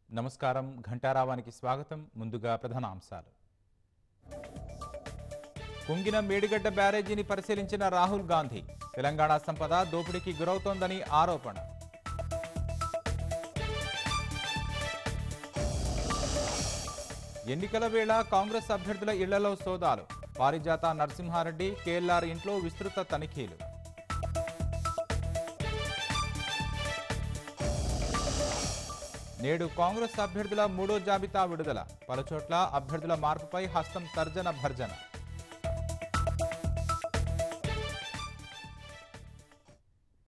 నమస్కారం ఘంటారావానికి స్వాగతం ముందుగా ప్రధానాంశాలు కుంగిన మేడిగడ్డ బ్యారేజీని పరిశీలించిన రాహుల్ గాంధీ తెలంగాణ సంపద దోపిడీకి గురవుతోందని ఆరోపణ ఎన్నికల వేళ కాంగ్రెస్ అభ్యర్థుల ఇళ్లలో సోదాలు పారిజాత నరసింహారెడ్డి కేఎల్ఆర్ ఇంట్లో విస్తృత తనిఖీలు నేడు కాంగ్రెస్ అభ్యర్థుల మూడో జాబితా విడుదల పలుచోట్ల అభ్యర్థుల మార్పుపై హస్తం తర్జన భర్జన